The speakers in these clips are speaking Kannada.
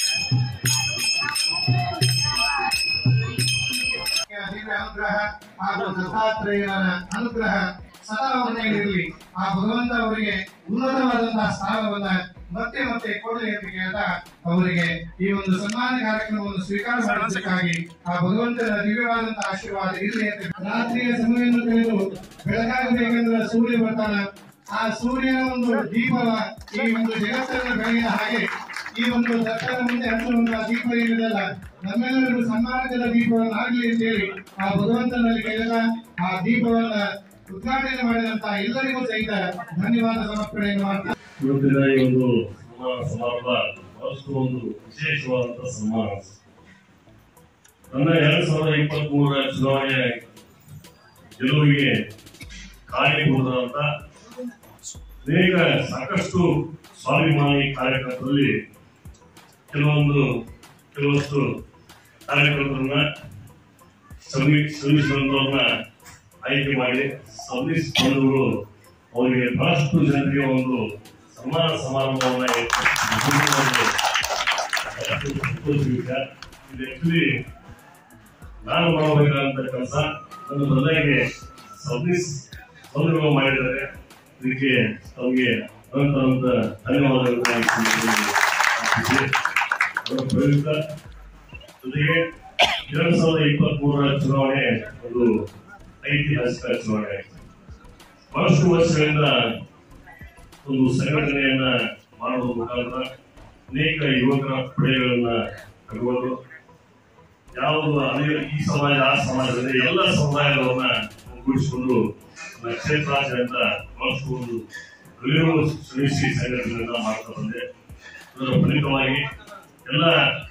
ದಿವ್ಯ ಅನುಗ್ರಹ ಹಾಗೂ ದತ್ತಾತ್ರೇಯನ ಅನುಗ್ರಹ ಸದಾ ಅವರ ಮೇಲೆ ಇರಲಿ ಆ ಭಗವಂತ ಅವರಿಗೆ ಉನ್ನತವಾದಂತಹ ಸ್ಥಾನವನ್ನ ಮತ್ತೆ ಮತ್ತೆ ಕೊಡಲಿ ಅಂತ ಕೇಳ್ತಾ ಅವರಿಗೆ ಈ ಒಂದು ಸನ್ಮಾನ ಕಾರ್ಯಕ್ರಮವನ್ನು ಸ್ವೀಕಾರ ಮಾಡೋದಕ್ಕಾಗಿ ಆ ಭಗವಂತನ ದಿವ್ಯವಾದಂತಹ ಆಶೀರ್ವಾದ ಇರಲಿ ಅಂತ ರಾತ್ರಿಯ ಸಮಯವನ್ನು ತಿಳಿದು ಬೆಳಗಾಗಬೇಕೆಂದ್ರೆ ಸೂರ್ಯ ಬರ್ತಾನ ಆ ಸೂರ್ಯನ ಒಂದು ದೀಪವ ಈ ಒಂದು ಜಗತ್ತನ್ನು ಬೆಳಗಿದ ಹಾಗೆ ಈ ಒಂದು ದತ್ತನ ಮುಂದೆ ಹಚ್ಚುವಂತಹ ದೀಪ ಏನಿದೆಯಲ್ಲ ನಮ್ಮೆಲ್ಲರಿಗೂ ಸನ್ಮಾನದ ದೀಪವನ್ನು ಆಗಲಿ ಅಂತ ಹೇಳಿ ಆ ಭಗವಂತನಲ್ಲಿ ಕೇಳಿದ ಆ ದೀಪವನ್ನ ಉದ್ಘಾಟನೆ ಮಾಡಿದಂತ ಎಲ್ಲರಿಗೂ ಸಹಿತ ಧನ್ಯವಾದ ಸಮರ್ಪಣೆಯನ್ನು ಮಾಡ್ತಾರೆ ಇವತ್ತಿನ ಈ ಒಂದು ಸನ್ಮಾನ ಸಮಾರಂಭ ಬಹಳಷ್ಟು ಒಂದು ವಿಶೇಷವಾದಂತಹ ಸನ್ಮಾನ ನನ್ನ ಎರಡ್ ಸಾವಿರದ ಇಪ್ಪತ್ತ್ ಮೂರರ ಚುನಾವಣೆ ಗೆಲುವಿಗೆ ಕಾರಣೀಭೂತರಾದಂತ ಅನೇಕ ಸಾಕಷ್ಟು ಸ್ವಾಭಿಮಾನಿ ಕಾರ್ಯಕರ್ತರಲ್ಲಿ ಕೆಲವೊಂದು ಕೆಲವಷ್ಟು ಕಾರ್ಯಕರ್ತರನ್ನ ಶ್ರಮಿ ಶ್ರಮಿಸುವಂತವ್ರನ್ನ ಆಯ್ಕೆ ಮಾಡಿ ಸರ್ವಿಸ್ ಬಂಧುಗಳು ಅವರಿಗೆ ಬಹಳಷ್ಟು ಜನರಿಗೆ ಒಂದು ಸನ್ಮಾನ ಸಮಾರಂಭವನ್ನ ಏರ್ಪಡಿಸಿದ್ದು ಬಹಳಷ್ಟು ಸಂತೋಷ ವಿಷಯ. ಇದು ಆಕ್ಚುಲಿ ನಾನು ಮಾಡಬೇಕಾದಂತ ಕೆಲಸ ನನ್ನ ತಂದೆಗೆ ಸರ್ವಿಸ್ ಬಂಧುಗಳು ಮಾಡಿದ್ದಾರೆ ಇದಕ್ಕೆ ತಮಗೆ ಅನಂತ ಅನಂತ ಧನ್ಯವಾದಗಳನ್ನು ಅರ್ಪಿಸಿ ಅವರ ಪ್ರಯುಕ್ತ ಜೊತೆಗೆ ಎರಡ್ ಸಾವಿರದ ಇಪ್ಪತ್ತ್ ಮೂರರ ಚುನಾವಣೆ ಒಂದು ಐತಿಹಾಸಿಕ ಚುನಾವಣೆ ಆಯಿತು ಬಹಳಷ್ಟು ವರ್ಷಗಳಿಂದ ಒಂದು ಸಂಘಟನೆಯನ್ನ ಮಾಡುವ ಮುಖಾಂತರ ಅನೇಕ ಯುವಕರ ಪಡೆಗಳನ್ನ ಕಟ್ಟುವುದು ಯಾವುದು ಅದೇ ಈ ಸಮಾಜ ಆ ಸಮಾಜದಲ್ಲಿ ಎಲ್ಲ ಸಮುದಾಯಗಳನ್ನ ಒಗ್ಗೂಡಿಸಿಕೊಂಡು ನನ್ನ ಕ್ಷೇತ್ರಾದ್ಯಂತ ಬಹಳಷ್ಟು ಒಂದು ಅರಿವು ಶ್ರಮಿಸಿ ಸಂಘಟನೆಯನ್ನ ಮಾಡ್ತಾ ಬಂದೆ ಅದರ ಫಲಿತವಾಗಿ ಎಲ್ಲ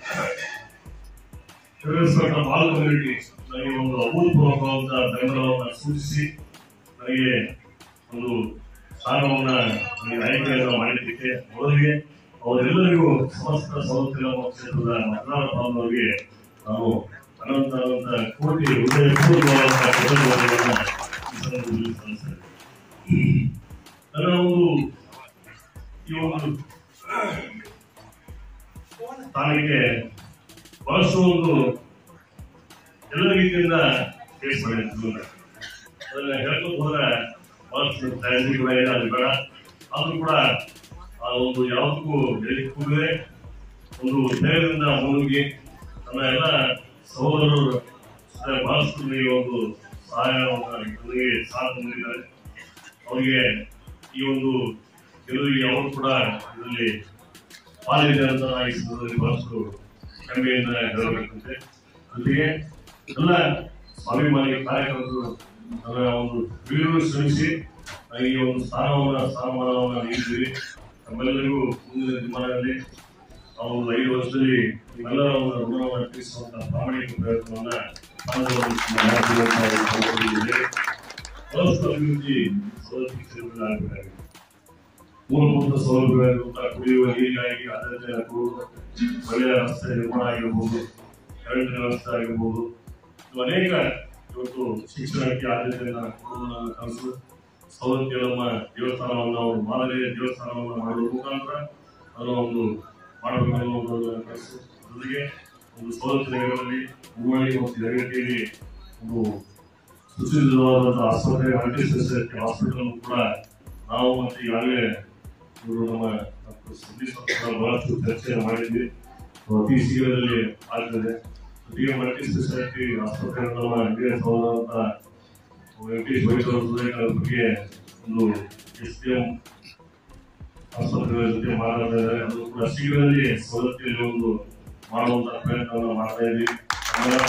ಶ್ರೀರಂಗಪಟ್ಟಣ ಬಾಲ್ ಕಮ್ಯುನಿಟಿ ನನಗೆ ಒಂದು ಅಭೂತಪೂರ್ವಕವಾದ ಬೆಂಬಲವನ್ನು ಸೂಚಿಸಿ ನನಗೆ ಒಂದು ಸ್ಥಾನವನ್ನ ನನಗೆ ಆಯ್ಕೆಯನ್ನ ಮಾಡಿದ್ದಕ್ಕೆ ಮೊದಲಿಗೆ ಅವರೆಲ್ಲರಿಗೂ ಸಮಸ್ತ ಸೌಲಭ್ಯ ಕ್ಷೇತ್ರದ ಮತದಾರ ಬಾಂಧವರಿಗೆ ನಾನು ಅನಂತ ಅನಂತ ಕೋಟಿ ಹೃದಯಪೂರ್ವಕವಾದ ಕೃತಜ್ಞತೆಗಳನ್ನ ಈ ಸಂದರ್ಭದಲ್ಲಿ ಸಲ್ಲಿಸ್ತೇನೆ ನನ್ನ ಒಂದು ಈ ಒಂದು ಸ್ಥಾನಕ್ಕೆ ಬಹಳಷ್ಟು ಒಂದು ಎಲ್ಲ ರೀತಿಯಿಂದ ಫೇಸ್ ಮಾಡಿದ್ರು ಅದನ್ನ ಹೇಳ್ಕೊಂಡು ಹೋದ್ರೆ ಬಹಳಷ್ಟು ಟ್ರಾಜಿಡಿಗಳೇ ಅದು ಬೇಡ ಆದ್ರೂ ಕೂಡ ಆ ಒಂದು ಯಾವುದಕ್ಕೂ ಎಲ್ಲಿ ಕೂಡಲೇ ಒಂದು ಧೈರ್ಯದಿಂದ ಮುನ್ನುಗ್ಗಿ ನನ್ನ ಎಲ್ಲ ಸಹೋದರರು ಜೊತೆ ಬಹಳಷ್ಟು ಈ ಒಂದು ಸಹಾಯವನ್ನು ನನಗೆ ಸಾಥ್ ನೀಡಿದ್ದಾರೆ ಅವರಿಗೆ ಈ ಒಂದು ಗೆಲುವಿಗೆ ಅವರು ಕೂಡ ಇದರಲ್ಲಿ ಪಾಲಿದೆ ಅಂತ ನಾನು ಈ ಸಂದರ್ಭದಲ್ಲಿ ಬಹಳಷ್ಟು ಹೆಮ್ಮೆಯಿಂದ ಹೇಳಬೇಕಂತೆ ಜೊತೆಗೆ ಎಲ್ಲ ಸ್ವಾಭಿಮಾನಿ ಕಾರ್ಯಕರ್ತರು ನನ್ನ ಒಂದು ಬೀಳು ಶ್ರಮಿಸಿ ನನಗೆ ಈ ಒಂದು ಸ್ಥಾನವನ್ನ ಸ್ಥಾನಮಾನವನ್ನ ನೀಡಿದ್ದೀರಿ ನಮ್ಮೆಲ್ಲರಿಗೂ ಮುಂದಿನ ದಿನಗಳಲ್ಲಿ ನಾವು ಒಂದು ಐದು ವರ್ಷದಲ್ಲಿ ನಿಮ್ಮೆಲ್ಲರ ಒಂದು ಋಣವನ್ನು ತೀರಿಸುವಂತ ಪ್ರಾಮಾಣಿಕ ಪ್ರಯತ್ನವನ್ನ ಮಾಡ್ತೀವಿ ಅಂತ ಈ ಸಂದರ್ಭದಲ್ಲಿ ಬಹಳಷ್ಟು ಅಭಿವೃದ್ಧಿ ಸೌಲಭ್ಯ ಕ್ಷೇತ್ರದಲ್ಲಿ ಆಗಬೇಕಾಗಿದೆ ಮೂಲಭೂತ ಸೌಲಭ್ಯಗಳಿರುವಂತಹ ಕುಡಿಯುವ ನೀರಿಗಾಗಿ ಆದ್ಯತೆ ಕೊಡುವುದು ಒಳ್ಳೆಯ ರಸ್ತೆ ನಿರ್ಮಾಣ ಆಗಿರಬಹುದು ಕರೆಂಟ್ ವ್ಯವಸ್ಥೆ ಆಗಿರಬಹುದು ಇದು ಅನೇಕ ಇವತ್ತು ಶಿಕ್ಷಣಕ್ಕೆ ಆದ್ಯತೆಯನ್ನು ಕೊಡುವುದು ನನ್ನ ಕನಸು ಸೌಲಭ್ಯ ನಮ್ಮ ದೇವಸ್ಥಾನವನ್ನು ನಾವು ಮಾದರಿಯ ದೇವಸ್ಥಾನವನ್ನು ಮಾಡುವ ಮುಖಾಂತರ ಅದನ್ನು ಒಂದು ಮಾಡಬೇಕು ಅನ್ನೋದು ನನ್ನ ಕನಸು ಜೊತೆಗೆ ಒಂದು ಸೌಲಭ್ಯ ನಗರದಲ್ಲಿ ಹುಬ್ಬಳ್ಳಿ ಮತ್ತು ಯಲಗಟ್ಟಿಯಲ್ಲಿ ಒಂದು ಸುಸಜ್ಜಿತವಾದಂತಹ ಆಸ್ಪತ್ರೆ ಮಲ್ಟಿ ಸ್ಪೆಷಾಲಿಟಿ ಹಾಸ್ಪಿಟಲ್ ಕೂಡ ನಾವು ಮತ್ತೆ ಈಗಾಗಲೇ ಇವರು ನಮ್ಮ ಡಾಕ್ಟರ್ ಸತೀಶ್ ಅವರು ಕೂಡ ಬಹಳಷ್ಟು ಚರ್ಚೆಯನ್ನು ಮಾಡಿದ್ವಿ ಅತಿ ಶೀಘ್ರದಲ್ಲಿ ಆಗ್ತದೆ ಜೊತೆಗೆ ಮಲ್ಟಿ ಸ್ಪೆಷಾಲಿಟಿ ಆಸ್ಪತ್ರೆ ನಮ್ಮ ಹಿರಿಯ ಸಹೋದರಂತ ವೆಂಕಟೇಶ್ ವೈದ್ಯರ ಸುಧಾಕರ್ ಬಗ್ಗೆ ಒಂದು ಎಸ್ ಡಿ ಎಂ ಆಸ್ಪತ್ರೆಗಳ ಜೊತೆ ಮಾತಾಡ್ತಾರೆ ಅದು ಕೂಡ ಶೀಘ್ರದಲ್ಲಿ ಸವಲತ್ತಿನಲ್ಲಿ ಒಂದು ಮಾಡುವಂತ ಪ್ರಯತ್ನವನ್ನು ಮಾಡ್ತಾ ಇದ್ದೀವಿ ಆಮೇಲೆ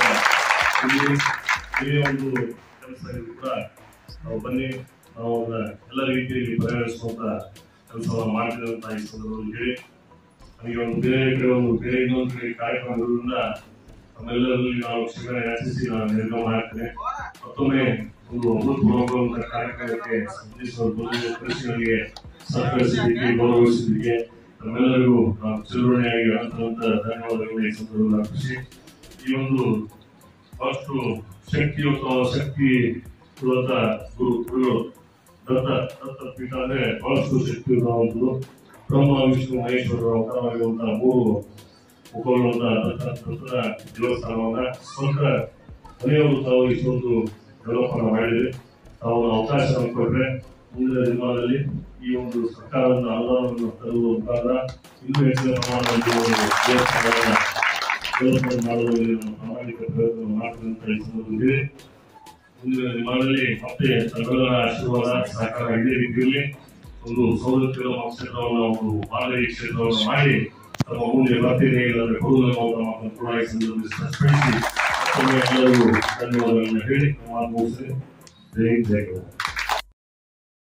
ಇಲ್ಲಿ ಇದೇ ಒಂದು ಕೆಲಸ ಇದು ಕೂಡ ನಾವು ಬನ್ನಿ ನಾವು ಅದನ್ನ ಎಲ್ಲ ರೀತಿಯಲ್ಲಿ ಪರಿಹರಿಸುವಂತ ಕೆಲಸವನ್ನು ಮಾಡ್ತೀವಿ ಅಂತ ಈ ಸಂದರ್ಭದಲ್ಲಿ ಹೇಳಿ ನನಗೆ ಒಂದು ಬೇರೆ ಕಡೆ ಒಂದು ಬೇರೆ ಇನ್ನೊಂದು ಕಡೆ ಕಾರ್ಯಕ್ರಮ ಇರುವುದರಿಂದ ನಮ್ಮೆಲ್ಲರಲ್ಲಿ ನಾವು ಕ್ಷಮೆ ಯಾಚಿಸಿ ನಾನು ನಿರ್ಗಮನ ಮಾಡ್ತೇನೆ ಮತ್ತೊಮ್ಮೆ ಒಂದು ಅಭೂತಪೂರ್ವಕವಾದ ಕಾರ್ಯಕ್ರಮಕ್ಕೆ ಸಂದೇಶದ ಬದಲು ಕೃಷಿಗಳಿಗೆ ಸಹಕರಿಸಿದ್ದಕ್ಕೆ ಗೌರವಿಸಿದ್ದಕ್ಕೆ ನಮ್ಮೆಲ್ಲರಿಗೂ ನಾವು ಚಿರುಣಿಯಾಗಿ ಅನಂತ ಧನ್ಯವಾದಗಳು ಈ ಸಂದರ್ಭದಲ್ಲಿ ಅರ್ಪಿಸಿ ಈ ಒಂದು ಬಹಳಷ್ಟು ಶಕ್ತಿಯುತ ಶಕ್ತಿ ಇರುವಂತ ಗುರು ಗುರುಗಳು ದತ್ತ ದತ್ತ ಪೀಠ ಅಂದ್ರೆ ಬಹಳಷ್ಟು ಶಕ್ತಿ ಇರುವಂತದ್ದು ಬ್ರಹ್ಮ ವಿಷ್ಣು ಮಹೇಶ್ವರರ ಅವತಾರವಾಗಿರುವಂತಹ ಮೂರು ಮುಖಂಡ ದತ್ತದ ದೇವಸ್ಥಾನವನ್ನ ಸ್ವಂತ ಮನೆಯವರು ತಾವು ಇಷ್ಟೊಂದು ಡೆವಲಪ್ ಮಾಡಿದ್ರೆ ತಾವು ಅವಕಾಶ ಕೊಟ್ಟರೆ ಮುಂದಿನ ದಿನಗಳಲ್ಲಿ ಈ ಒಂದು ಸರ್ಕಾರದ ಅನುದಾನವನ್ನು ತರುವ ಮುಖಾಂತರ ಇನ್ನೂ ಹೆಚ್ಚಿನ ಪ್ರಮಾಣದಲ್ಲಿ ಒಂದು ದೇವಸ್ಥಾನವನ್ನ ಡೆವಲಪ್ಮೆಂಟ್ ಮಾಡುವಲ್ಲಿ ನಾವು ಪ್ರಾಮಾಣಿಕ ಪ್ರಯತ್ನ ಮಾಡ್ತೀವಿ ಅಂತ ಈ ಸಂದರ್ಭದಲ್ಲಿ ಮುಂದಿನ ದಿನಗಳಲ್ಲಿ ಮತ್ತೆ ತಮ್ಮೆಲ್ಲರ ಆಶೀರ್ವಾದ ಸಹಕಾರ ಇದೇ ರೀತಿಯಲ್ಲಿ ಒಂದು ಸೌಲಭ್ಯ ಕ್ಷೇತ್ರವನ್ನು ಒಂದು ಮಾದರಿ ಕ್ಷೇತ್ರವನ್ನು ಮಾಡಿ ತಮ್ಮ ಮುಂದೆ ಬರ್ತೇನೆ ಇಲ್ಲಂದ್ರೆ ಕೊಡುವುದನ್ನು ಅವರ ಮಾತನ್ನು ಕೂಡ ಈ ಸಂದರ್ಭದಲ್ಲಿ ಸ್ಪಷ್ಟಪಡಿಸಿ ಮತ್ತೊಮ್ಮೆ ಎಲ್ಲರಿಗೂ ಧನ್ಯವಾದಗಳನ್ನು ಹೇಳಿ ನಮ್ಮ ಮುಗಿಸಿ ಜೈ ಜೈ ಗೌಡ